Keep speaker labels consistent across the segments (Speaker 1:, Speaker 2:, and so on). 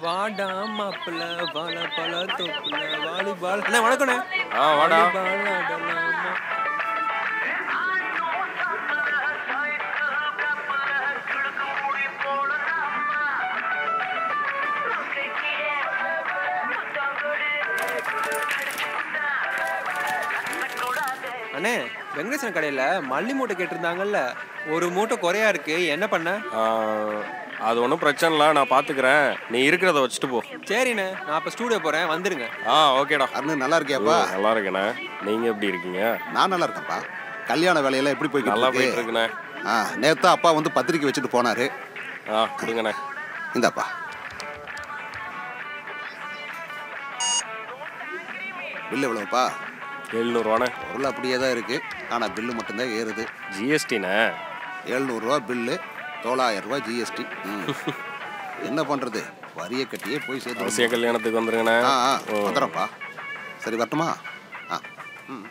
Speaker 1: வாடா மாப்பிள்ள வாழ பழ தொப்புல வாலிபால் அண்ணா வணக்கண்ணே
Speaker 2: ஆ வாடா
Speaker 1: வாலிபால் ஆடலாமா அண்ணே வெங்கடேசன் கடையில் மல்லி மூட்டை கேட்டிருந்தாங்கல்ல ஒரு மூட்டை குறையா இருக்கு என்ன பண்ண
Speaker 2: ஆ, அது ஒன்றும் பிரச்சனை இல்லை நான் பார்த்துக்கிறேன் நீ இருக்கிறத வச்சுட்டு போ
Speaker 1: சரிண்ணே நான் அப்போ ஸ்டூடியோ போகிறேன் வந்துருங்க
Speaker 2: ஆ ஓகேடா
Speaker 3: அருண் நல்லா இருக்கியாப்பா
Speaker 2: ம், நல்லா இருக்கேண்ணே நீங்கள் எப்படி இருக்கீங்க
Speaker 3: நான் நல்லா இருக்கேன்ப்பா கல்யாண வேலையெல்லாம் எப்படி போய்கிட்டு
Speaker 2: நல்லா போயிட்டு
Speaker 3: இருக்கு
Speaker 2: இருக்குண்ணே
Speaker 3: ஆ நேத்தா அப்பா வந்து பத்திரிக்கை வச்சுட்டு போனாரு
Speaker 2: ஆ கொடுங்கண்ணே
Speaker 3: இந்தாப்பா பில்லு எவ்வளவுப்பா
Speaker 2: எழுநூறுவாண்ணே
Speaker 3: பொருள் அப்படியே தான் இருக்கு ஆனால் பில்லு மட்டும்தான் ஏறுது
Speaker 2: ஜிஎஸ்டிண்ணே
Speaker 3: எழுநூறுவா பில்லு தொள்ளாயிரம் ரூபாய் ஜிஎஸ்டி என்ன பண்ணுறது வரியை கட்டியே போய் சேர்த்து
Speaker 2: அவசிய கல்யாணத்துக்கு வந்துருங்கண்ணே
Speaker 3: ஆ ஆ
Speaker 2: ம்.
Speaker 3: வந்துடுறேன்ப்பா சரி வரட்டுமா ஆ ம்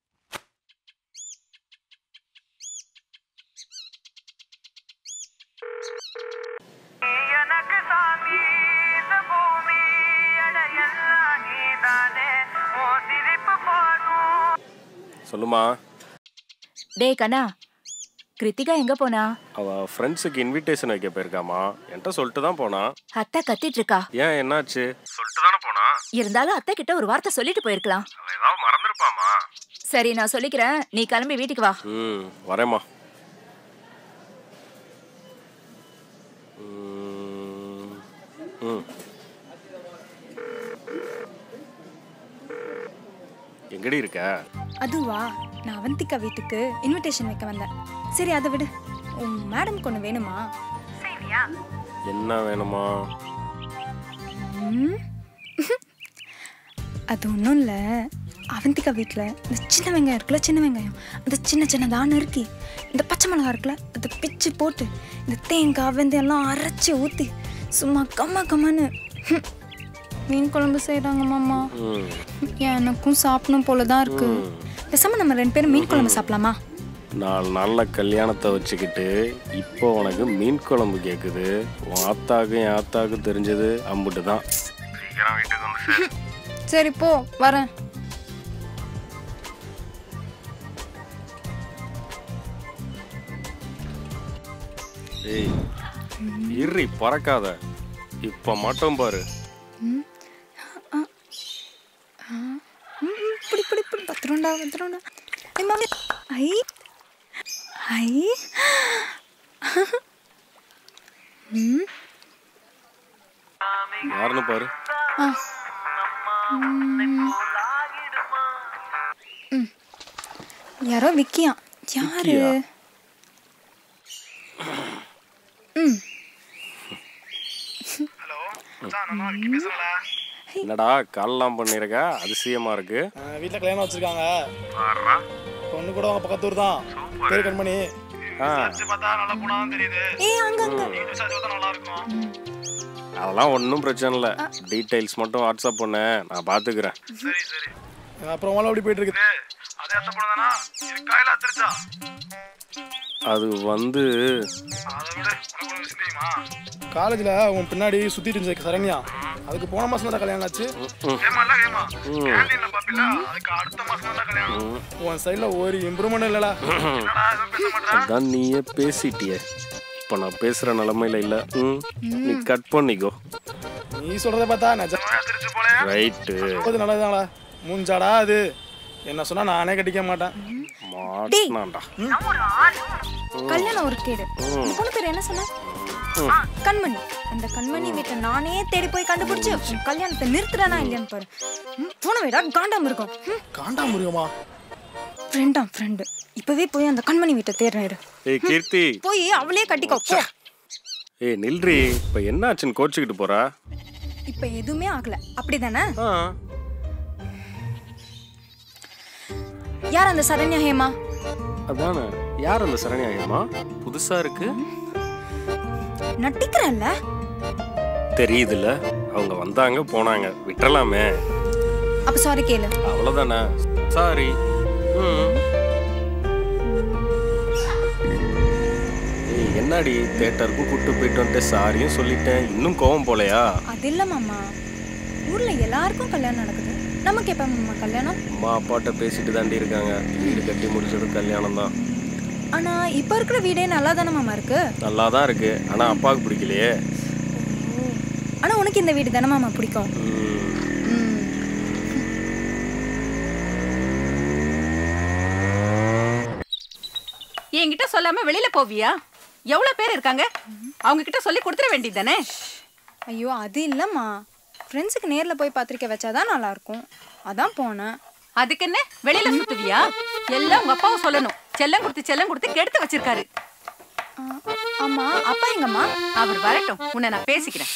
Speaker 4: எனக்கு சாமி இந்த பூமி அட எல்லாம் நீதானே ஓ சிரிப்பு போதும்
Speaker 2: சொல்லுமா
Speaker 5: டேய் கண்ணா கிருத்திகா எங்க போனா
Speaker 2: அவ ஃப்ரெண்ட்ஸுக்கு இன்விடேஷன் வைக்க போயிருக்காமா என்கிட்ட சொல்லிட்டு தான் போனா
Speaker 5: அத்தை கத்திட்டு இருக்கா
Speaker 2: ஏன் என்னாச்சு சொல்லிட்டு தானே போனா
Speaker 5: இருந்தாலும் அத்தை கிட்ட ஒரு வார்த்தை சொல்லிட்டு போயிருக்கலாம்
Speaker 2: அவ ஏதாவது மறந்துருப்பாமா
Speaker 5: சரி நான் சொல்லிக்கிறேன் நீ கிளம்பி வீட்டுக்கு வா
Speaker 2: ம் வரேம்மா ம், ம் எங்கடி இருக்க
Speaker 6: அதுவா நான் அவந்திகா வீட்டுக்கு இன்விடேஷன் வைக்க வந்தேன் சரி அதை விடு உன் மேடம்க்கு ஒன்று வேணுமா
Speaker 4: செய்வியா
Speaker 2: என்ன வேணுமா
Speaker 6: ம்? அது ஒன்றும் இல்லை அவந்திகா வீட்டில் இந்த சின்ன வெங்காயம் இருக்குல்ல சின்ன வெங்காயம் அந்த சின்ன சின்னதாக நறுக்கி இந்த பச்சை மிளகா இருக்குல்ல அதை பிச்சு போட்டு இந்த தேங்காய் வெந்தயம் எல்லாம் அரைச்சி ஊற்றி சும்மா கம்ம கம்மன்னு ஹம், மீன் குழம்பு செய்கிறாங்க மாமா
Speaker 2: ம்
Speaker 6: எனக்கும் சாப்பிடணும் போல தான் இருக்கு பேசாம நம்ம ரெண்டு பேரும் மீன் குழம்பு சாப்பிடலாமா
Speaker 2: நாலு நாளில் கல்யாணத்தை வச்சுக்கிட்டு இப்போ உனக்கு மீன் குழம்பு கேட்குது உன் ஆத்தாக்கும் என் ஆத்தாக்கும் தெரிஞ்சது அம்புட்டு தான் சீக்கிரம் வீட்டுக்கு வந்து சேரு.
Speaker 6: சரி போ வரேன்
Speaker 2: ஏய் இறி பறக்காத இப்போ மட்டும் பாரு
Speaker 6: ம், இப்படி இப்படி இப்படி பத்திரம்டா பத்திரம்டா ஐ மாமி ஐ ஐ ம்
Speaker 2: யாருன்னு பாரு
Speaker 6: ஆ ம். ம். யாரோ விக்கியா யாரு
Speaker 2: விக்கியா?
Speaker 6: ம்
Speaker 2: என்னடா கால்லாம் பண்ணிருக்க அதிசயமா இருக்கு
Speaker 7: வீட்டில் கல்யாணம் வச்சிருக்காங்க பொண்ணு கூட அவங்க பக்கத்து ஊர் தான் பேர் கண்மணி
Speaker 2: ஆ
Speaker 7: பார்த்தா நல்லா போனாலும் தெரியுது
Speaker 6: ஏய் அங்க அங்க
Speaker 7: விசாரிச்சு பார்த்தா நல்லா இருக்கும்
Speaker 2: அதெல்லாம் ஒன்றும் பிரச்சனை இல்லை டீட்டெயில்ஸ் மட்டும் வாட்ஸ்அப் பண்ண நான் பார்த்துக்கிறேன்
Speaker 7: சரி சரி அப்புறம் உங்களாம் எப்படி போயிட்டு இருக்குது அதே அத்தை பொண்ணு தானா இருக்கா இல்ல அத்திருச்சா
Speaker 2: அது வந்து
Speaker 7: அதை விட உனக்கு ஒரு விஷயம் தெரியுமா காலேஜில் உன் பின்னாடி சுத்திட்டு இருந்துச்சு சரண்யா அதுக்கு போன மாசம் தான் கல்யாணம் ஆச்சு ஏமா இல்ல ஏமா கேண்டீன்ல பாப்பில அதுக்கு அடுத்த மாசம் தான் கல்யாணம் உன் சைடுல ஒரு இம்ப்ரூவ்மெண்ட் இல்லடா என்னடா எதுவும் பேச மாட்டேன்
Speaker 2: அதான் நீயே பேசிட்டியே இப்போ நான் பேசுகிற நிலமையில இல்லை ம் நீ கட் பண்ணிக்கோ
Speaker 7: நீ சொல்றத பார்த்தா நிஜமா திருச்சு போல
Speaker 2: ரைட்டு
Speaker 7: அது நல்லதாங்களா மூஞ்சாடா அது என்ன சொன்னா நானே கட்டிக்க மாட்டேன்
Speaker 2: மாட்டினான்டா
Speaker 6: கல்யாணம் ஒரு கேடு இந்த பொண்ணு பேர் என்ன சொன்ன ஆ, கண்மணி அந்த கண்மணி வீட்டை நானே தேடி போய் கண்டுபிடிச்சு உன் கல்யாணத்தை நிறுத்துறானா இல்லையான்னு பாரு ம், போன விடா காண்டாம இருக்கும்
Speaker 7: காண்டா முருகமா
Speaker 6: ஃப்ரெண்டா ஃப்ரெண்டு இப்பவே போய் அந்த கண்மணி வீட்டை தேடுறேன்
Speaker 2: ஏய் கீர்த்தி
Speaker 6: போய் அவளே கட்டிக்கோ போ
Speaker 2: ஏய் நில்றி இப்போ என்ன ஆச்சுன்னு கோச்சிக்கிட்டு போறா
Speaker 6: இப்ப எதுவுமே ஆகல அப்படிதானே
Speaker 2: ஆ
Speaker 6: யார் அந்த சரண்யா ஹேமா
Speaker 2: அதானே யார் அந்த சரண்யாயம்மா புதுசா இருக்கு
Speaker 6: நட்டிக்கிறல்ல
Speaker 2: தெரியுதுல்ல அவங்க வந்தாங்க போனாங்க விட்டுறலாமே
Speaker 6: அப்ப சாரி கேளு
Speaker 2: அவ்வளோதானே சாரி ம் ஏய், என்ன என்னடி தேட்டருக்கும் கூட்டு போயிட்டு வந்துட்டு சாரியும் சொல்லிட்டேன் இன்னும் கோவம் போலையா
Speaker 6: அது இல்லை மாமா ஊர்ல எல்லாருக்கும் கல்யாணம் நடக்குது நமக்கு எப்போ மாமா கல்யாணம்
Speaker 2: அம்மா அப்பாட்ட பேசிட்டு தாண்டி இருக்காங்க வீடு கட்டி முடிச்சது கல்யாணம் தான்
Speaker 6: ஆனா இப்போ இருக்கிற வீடே நல்லா தானே மாமா இருக்கு
Speaker 2: நல்லா தான் இருக்கு ஆனா அப்பாவுக்கு பிடிக்கலையே
Speaker 6: ஓ. ஆனா உனக்கு இந்த வீடு தானே மாமா பிடிக்கும்
Speaker 2: ம்,
Speaker 6: ம்.
Speaker 8: என்கிட்ட சொல்லாம வெளியில போவியா எவ்வளவு பேர் இருக்காங்க அவங்க கிட்ட சொல்லி கொடுத்துட வேண்டியதானே
Speaker 6: ஐயோ அது இல்லைம்மா ஃப்ரெண்ட்ஸுக்கு நேரில் போய் பத்திரிக்கை வச்சாதான் நல்லா இருக்கும் அதான் போனேன்
Speaker 8: அதுக்கு என்ன வெளியில சுத்துவியா எல்லாம் உங்க அப்பாவும் சொல்லணும் செல்லம் கொடுத்து செல்லம் கொடுத்து கெடுத்து வச்சிருக்காரு
Speaker 6: ஆ, ஆமா அப்பா எங்கம்மா
Speaker 8: அவர் வரட்டும் உன்னை நான் பேசிக்கிறேன்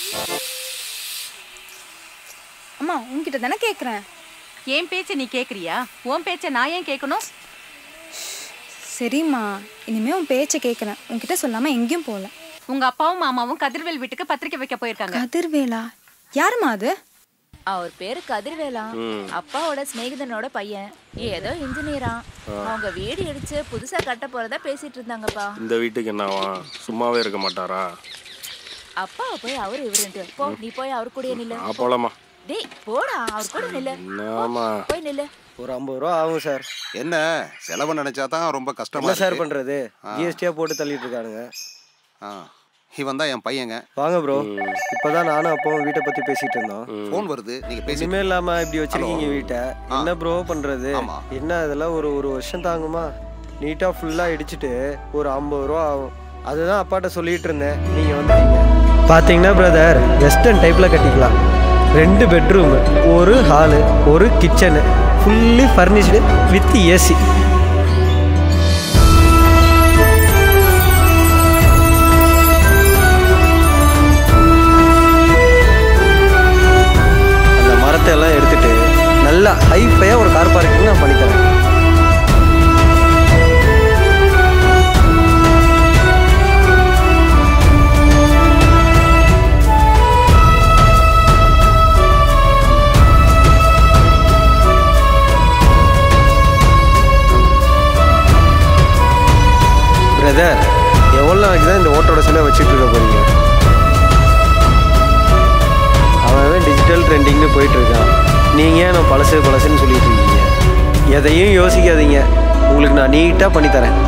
Speaker 6: அம்மா உன்கிட்ட தானே கேட்குறேன்
Speaker 8: என் பேச்ச நீ கேக்குறியா உன் பேச்ச நான் ஏன் கேட்கணும்
Speaker 6: சரிம்மா இனிமே உன் பேச்சை கேட்குறேன் உன்கிட்ட சொல்லாம எங்கேயும் போகல
Speaker 8: உங்க அப்பாவும் மாமாவும் கதிர்வேல் வீட்டுக்கு பத்திரிக்கை வைக்க போயிருக்காங்க
Speaker 6: கதிர்வேலா யாரும்மா அது
Speaker 5: அவர் பேரு கதிர்வேலா அப்பாவோட சிநேகிதனோட பையன் ஏதோ இன்ஜினியரா அவங்க வீடு இடிச்சு புதுசா கட்ட போறதா பேசிட்டு இருந்தாங்கப்பா
Speaker 2: இந்த வீட்டுக்கு என்னவா சும்மாவே இருக்க மாட்டாரா
Speaker 5: அப்பாவை போய் அவரு இவருன்ட்டு போ நீ போய் அவர் கூடயே நில்லு
Speaker 2: ஆ போலாமா
Speaker 5: டேய் போடா அவர் கூட நில்லு
Speaker 2: ஆமா
Speaker 5: போய் நில்லு
Speaker 1: ஒரு ஐம்பது ரூபா ஆகும் சார்
Speaker 3: என்ன செலவு நினைச்சா தான் ரொம்ப கஷ்டமா
Speaker 1: என்ன சார்
Speaker 3: இருக்கு.
Speaker 1: பண்றது ஜிஎஸ்டியா போட்டு தள்ளிட்டு இருக்கானுங்க
Speaker 3: ஆ இவன் தான் என் பையங்க
Speaker 1: வாங்க ப்ரோ இப்பதான் நானும் அப்பாவும் வீட்டை பத்தி பேசிட்டு இருந்தோம்
Speaker 3: ஃபோன் வருது நீங்க பேசி
Speaker 1: இனிமே இல்லாம இப்படி வச்சிருக்கீங்க வீட்டை என்ன ப்ரோ பண்றது
Speaker 3: ஆமா.
Speaker 1: என்ன இதெல்லாம் ஒரு ஒரு வருஷம் தாங்குமா நீட்டா ஃபுல்லா இடிச்சிட்டு ஒரு ஐம்பது ரூபா ஆகும் அதுதான் அப்பாட்ட சொல்லிட்டு இருந்தேன் நீங்க வந்துட்டீங்க பாத்தீங்கன்னா பிரதர் வெஸ்டர்ன் டைப்ல கட்டிக்கலாம் ரெண்டு பெட்ரூம் ஒரு ஹாலு ஒரு kitchen fully furnished with AC அந்த மரத்தை எல்லாம் எடுத்துட்டு நல்லா ஹைஃபையா ஒரு கார் பார்க்கிங் நான் பண்ணித்தரேன் பிரதர் எவ்வளோ நாளைக்கு தான் இந்த ஓட்டோட சிலை வச்சுட்டு இருக்க போறீங்க அவன் டிஜிட்டல் ட்ரெண்டிங்னு போயிட்டு இருக்கான் நீங்கள் ஏன் நான் பழசு பழசுன்னு சொல்லிட்டு இருக்கீங்க எதையும் யோசிக்காதீங்க உங்களுக்கு நான் நீட்டாக பண்ணித்தரேன்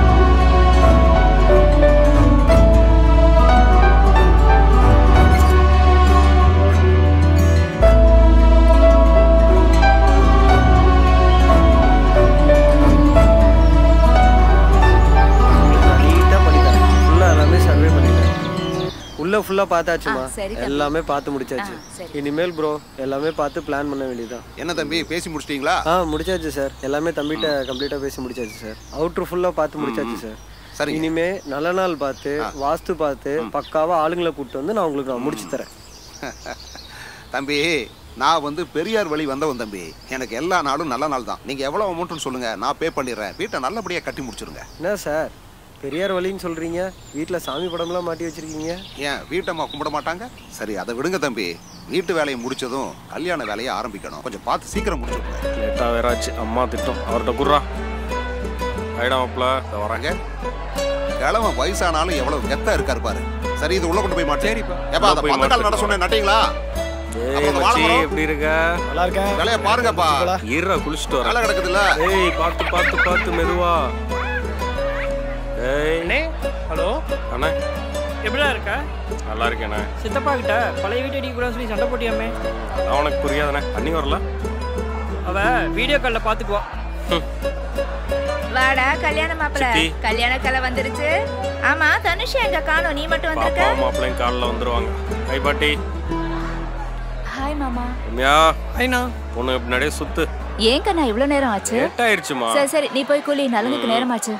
Speaker 1: நீட்டாக பண்ணித்தரேன் ஃபுல்லாக எல்லாமே சர்வே பண்ணிட்டேன் உள்ள ஃபுல்லாக பார்த்தாச்சுமா
Speaker 5: ஆ, சரி தம்பி.
Speaker 1: எல்லாமே பார்த்து முடிச்சாச்சு
Speaker 5: ஆ, சரி.
Speaker 1: இனிமேல் ப்ரோ எல்லாமே பார்த்து பிளான் பண்ண வேண்டியதுதான்
Speaker 3: என்ன தம்பி பேசி முடிச்சிட்டீங்களா
Speaker 1: ஆ முடிச்சாச்சு சார் எல்லாமே தம்பிகிட்ட கம்ப்ளீட்டாக பேசி முடிச்சாச்சு சார் அவுட்ரு ஃபுல்லாக பார்த்து முடிச்சாச்சு சார்
Speaker 3: சரிங்க.
Speaker 1: இனிமே நல்ல நாள் பார்த்து வாஸ்து பார்த்து பக்காவா ஆளுங்களை கூப்பிட்டு வந்து நான் உங்களுக்கு நான் முடிச்சு தரேன்
Speaker 3: தம்பி நான் வந்து பெரியார் வழி வந்தவன் தம்பி எனக்கு எல்லா நாளும் நல்ல நாள் தான் நீங்க எவ்வளவு அமௌண்ட்னு சொல்லுங்க நான் பே பண்ணிடுறேன் வீட்டை நல்லபடியா கட்டி முடிச்சிருங்க
Speaker 1: என்ன சார் பெரியார் வழின்னு சொல்றீங்க வீட்டில் சாமி படம்லாம் மாட்டி வச்சிருக்கீங்க
Speaker 3: ஏன் வீட்டம்மா கும்பிட மாட்டாங்க சரி அதை விடுங்க தம்பி வீட்டு வேலையை முடிச்சதும் கல்யாண வேலையை ஆரம்பிக்கணும் கொஞ்சம் பார்த்து சீக்கிரம் முடிச்சுடுங்க
Speaker 2: லேட்டா வேறாச்சு அம்மா திட்டம் அவர்கிட்ட குர்றா ஐடா மாப்ள இதை வரேங்க
Speaker 3: வரேங்க கிழவன் வயசானாலும் எவ்வளவு கெத்தா இருக்காரு பாரு சரி இது உள்ள கொண்டு போய் மாட்டேன்
Speaker 1: சரிப்பா.
Speaker 3: ஏப்பா அந்த
Speaker 2: போய்
Speaker 3: பந்தக்கால் நட
Speaker 2: மாட்டு.
Speaker 3: சொன்னேன் நட்டீங்களா
Speaker 2: ஏய்
Speaker 3: அப்ப அந்த
Speaker 2: மச்சி
Speaker 3: வாழைமரம்?
Speaker 2: எப்படி இருக்க
Speaker 7: நல்லா இருக்கேன்
Speaker 3: வேலையை பாருங்கப்பா
Speaker 2: ஈரா குளிச்சுட்டு
Speaker 3: வேலை
Speaker 2: வரேன்
Speaker 3: கிடக்குதுல்ல
Speaker 2: ஏய் பார்த்து பார்த்து பார்த்து மெதுவா ஏய்
Speaker 9: அண்ணே ஹலோ
Speaker 2: அண்ணா
Speaker 9: எப்படிடா இருக்க
Speaker 2: நல்லா இருக்கேண்ணே
Speaker 9: சித்தப்பா கிட்ட பழைய வீட்டு அடிக்க கூடாதுன்னு சொல்லி சண்டை போட்டியாமே
Speaker 2: அதான் உனக்கு புரியாதுண்ணே தண்ணி வரல
Speaker 9: அவ வீடியோ காலில் பார்த்துக்குவா
Speaker 5: வாடா கல்யாண மாப்பிள
Speaker 2: சித்தி.
Speaker 5: கல்யாண கலை வந்துருச்சு ஆமா தனுஷ் எங்க காணோம் நீ மட்டும் வந்திருக்க
Speaker 2: பாப்பா மாப்பிள்ளையும் காலில் வந்துருவாங்க ஹை பாட்டி
Speaker 5: ஹாய் மாமா
Speaker 2: ரம்யா
Speaker 9: ஐநா
Speaker 2: பொண்ணு பின்னாடியே சுத்து
Speaker 5: ஏன் கண்ணா இவ்வளவு நேரம் ஆச்சு
Speaker 2: லேட் ஆயிடுச்சுமா
Speaker 5: சரி சரி நீ போய் கூலி நலங்குக்கு நேரமாச்சு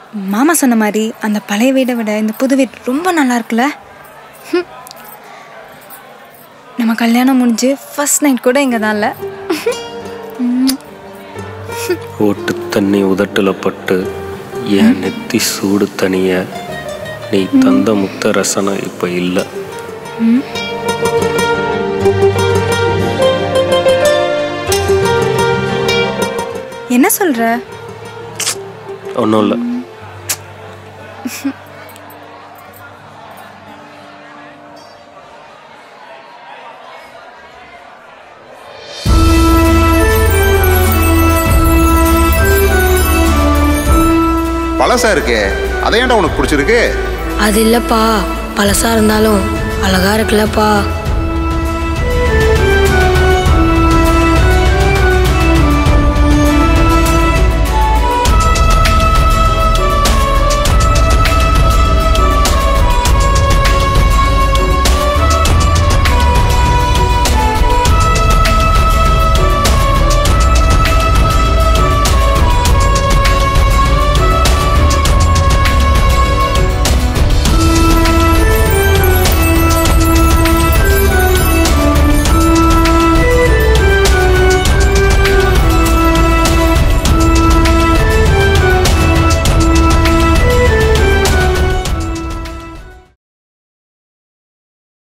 Speaker 6: மாமா சொன்ன மாதிரி அந்த பழைய வீடை விட இந்த புது வீடு ரொம்ப நல்லா இருக்குல்ல ஹம். நம்ம கல்யாணம் முடிஞ்சு ஃபர்ஸ்ட் நைட் கூட இங்கே தான் இல்லை
Speaker 2: ஓட்டு தண்ணி உதட்டுல பட்டு என் நெத்தி சூடு தனிய நீ தந்த முத்த ரசனை இப்போ இல்லை
Speaker 6: என்ன சொல்கிற
Speaker 2: ஒன்றும் இல்லை
Speaker 3: பழசா இருக்கே அதை ஏன்டா உனக்கு பிடிச்சிருக்கு
Speaker 10: அது இல்லப்பா பழசா இருந்தாலும் அழகா இருக்குல்லப்பா